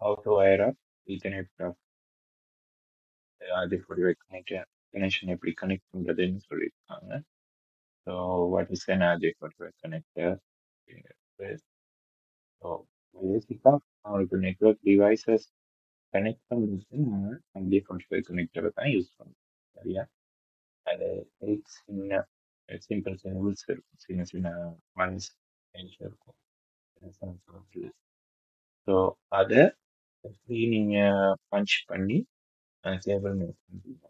how to wire up Ethernet uh, அது for connect connection எப்படி connect பண்றதுன்னு சொல்லியிருக்காங்க so what is an RJ for connector so பேசிக்காக அவங்களுக்கு நெட்ஒர்க் டிவைசஸ் கனெக்ட் பண்ணுறதுக்கு நம்ம RJ for கனெக்டரை தான் யூஸ் பண்ணுறோம் சரியா அது எயிட் சின்ன சிம்பிள் சிம்பிள்ஸ் இருக்கும் சின்ன சின்ன ஒன்ஸ் இருக்கும் ஸோ அதை எப்படி நீங்கள் பஞ்ச் பண்ணி கேபிள் மேக் பண்ணுறீங்க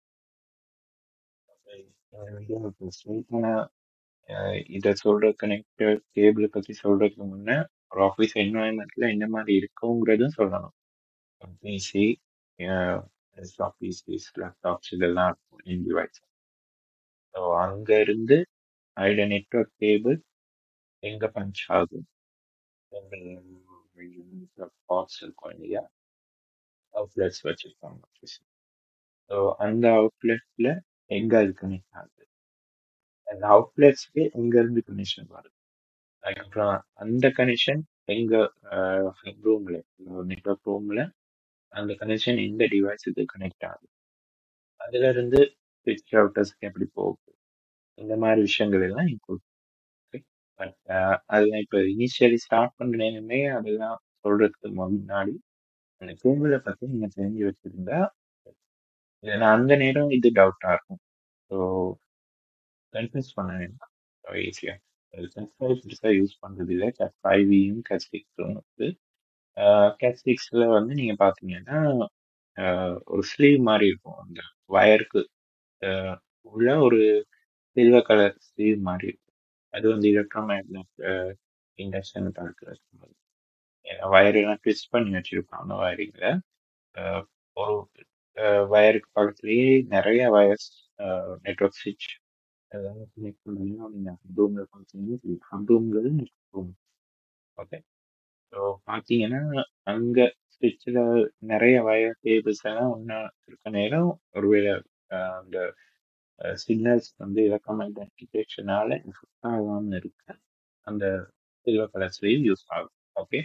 ஸ்ட்ரெயிட்டான இதை சொல்ற கனெக்டர் கேபிளை பற்றி சொல்றதுக்கு முன்னே ஒரு ஆஃபீஸ் என்வாயன்மெண்ட்ல என்ன மாதிரி இருக்குங்கிறதும் சொல்லணும் பிசி டெஸ்க்டாப் பிசிஸ் லேப்டாப்ஸ் இதெல்லாம் இருக்கும் இன் டிவைஸ் ஸோ அங்க இருந்து ஐட நெட்ஒர்க் கேபிள் எங்க பஞ்ச் ஆகும் பார்ட்ஸ் இருக்கும் இல்லையா அவுட்லெட்ஸ் வச்சிருப்பாங்க ஸோ அந்த அவுட்லெட்ல எங்க அது கனெக்ட் ஆகுது அந்த அவுட்லெட்ஸ்க்கு எங்க இருந்து கனெக்ஷன் வருது அதுக்கப்புறம் அந்த கனெக்ஷன் எங்க ரூம்ல நெட்ஒர்க் ரூம்ல அந்த கனெக்ஷன் எந்த டிவைஸுக்கு கனெக்ட் ஆகுது அதுல இருந்து ஸ்விட்ச் அவுட்டர்ஸ்க்கு எப்படி போகுது இந்த மாதிரி விஷயங்கள் எல்லாம் இன்க்ளூட் பட் அதெல்லாம் இப்போ இனிஷியலி ஸ்டார்ட் பண்ண நேரமே அதெல்லாம் சொல்றதுக்கு முன்னாடி அந்த கேபிளை பத்தி நீங்க தெரிஞ்சு வச்சிருந்தா ஏன்னா அந்த நேரம் இது டவுட்டா இருக்கும் ஸோ கன்ஃபியூஸ் பண்ண வேண்டாம் ஈஸியா கேட் ஃபைவ் பெருசாக யூஸ் பண்ணுறது இல்லை கேட் ஃபைவ்வியும் கேட் சிக்ஸும் வந்து கேட் சிக்ஸில் வந்து நீங்கள் பார்த்தீங்கன்னா ஆஹ் ஒரு ஸ்லீவ் மாதிரி இருக்கும் அந்த வயருக்கு உள்ள ஒரு சில்வர் கலர் ஸ்லீவ் மாதிரி இருக்கும் அது வந்து எலக்ட்ரோமேக்னட் இண்டக்ஷன் பார்க்குறது வயர் எல்லாம் ட்விஸ்ட் பண்ணி வச்சிருப்பாங்க வயரிங்கில் ஒரு வயருக்கு பக்கத்துலேயே நிறைய வயர்ஸ் நெட்ஒர்க் ஸ்விட்ச் அதெல்லாம் கனெக்ட் பண்ணீங்கன்னா நீங்கள் ஹப் ரூமில் பார்த்தீங்கன்னா ஹப் ரூம்ங்கிறது நெட்ஒர்க் ரூம் ஓகே ஸோ பார்த்தீங்கன்னா அங்கே ஸ்விட்சில் நிறைய வயர் கேபிள்ஸ் எல்லாம் ஒன்றா இருக்க நேரம் ஒருவேளை ஆஹ் அந்த சிக்னல்ஸ் வந்து எலக்ட்ரோமேக்னட் டிடெக்ஷனால எஃபெக்ட் ஆகாமல் இருக்க அந்த சில்வர் கலர் ஸ்லீவ் யூஸ் ஆகும் ஓகே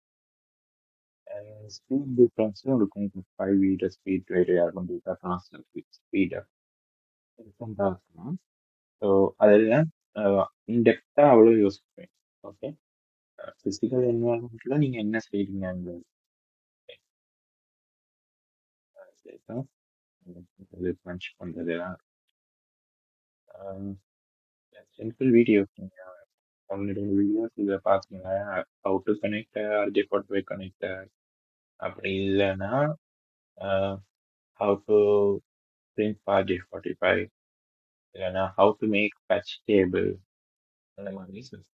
ஸ்பீட் டிஃப்ரென்ஸும் இருக்கும் ஃபைவ் வீடர் ஸ்பீட் வேரி ஆகும் டேட்டா ட்ரான்ஸ்ஃபர் ஸ்பீடை டிஃப்ரெண்ட்டாக இருக்கும் ஸோ அதெல்லாம் இன்டெப்த்தாக அவ்வளோ யோசிப்பேன் ஓகே ஃபிசிக்கல் என்வாயன்மெண்ட்டில் நீங்கள் என்ன செய்றீங்கங்கிறது அது பஞ்ச் பண்ணுறதெல்லாம் சிம்பிள் வீடியோஸ் நீங்கள் ஒன்று ரெண்டு வீடியோஸ் இதில் பார்த்தீங்கன்னா how to connect RJ forty five connector அப்படி இல்லைன்னா how to print RJ forty five இல்லைன்னா how to make patch table அந்த மாதிரி சொல்லு.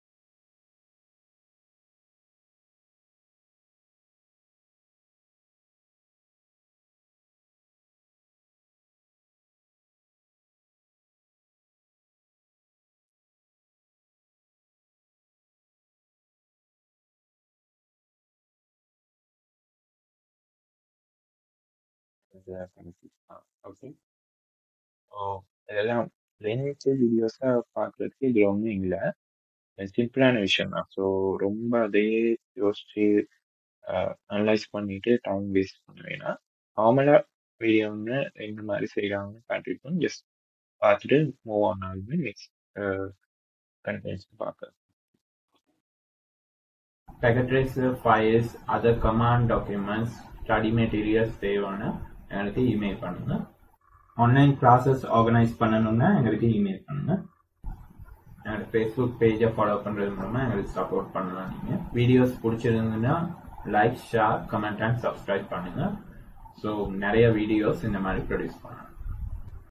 ஓகே ஸோ இதெல்லாம் லென்த் வீடியோஸாக பார்க்குறதுக்கு இது ஒன்றும் இல்லை சிம்பிளான விஷயம் தான் ஸோ ரொம்ப அதே யோசிச்சு அனலைஸ் பண்ணிட்டு டைம் வேஸ்ட் பண்ண வேணாம் நார்மலாக வீடியோன்னு எந்த மாதிரி செய்கிறாங்கன்னு காட்டிட்டு ஜஸ்ட் பார்த்துட்டு மூவ் ஆன் ஆகுது நெக்ஸ்ட் கண்டென்ட்ஸ் பார்க்க packet tracer files other command documents study materials தேவையான எங்களுக்கு இமெயில் பண்ணுங்க ஆன்லைன் கிளாஸஸ் ஆர்கனைஸ் பண்ணணும்னா எங்களுக்கு இமெயில் பண்ணுங்க எங்களோட ஃபேஸ்புக் பேஜை ஃபாலோ பண்றது மூலமா எங்களுக்கு சப்போர்ட் பண்ணலாம் நீங்க வீடியோஸ் பிடிச்சிருந்ததுன்னா like share comment and subscribe பண்ணுங்க ஸோ நிறைய வீடியோஸ் இந்த மாதிரி ப்ரொடியூஸ் பண்ணலாம்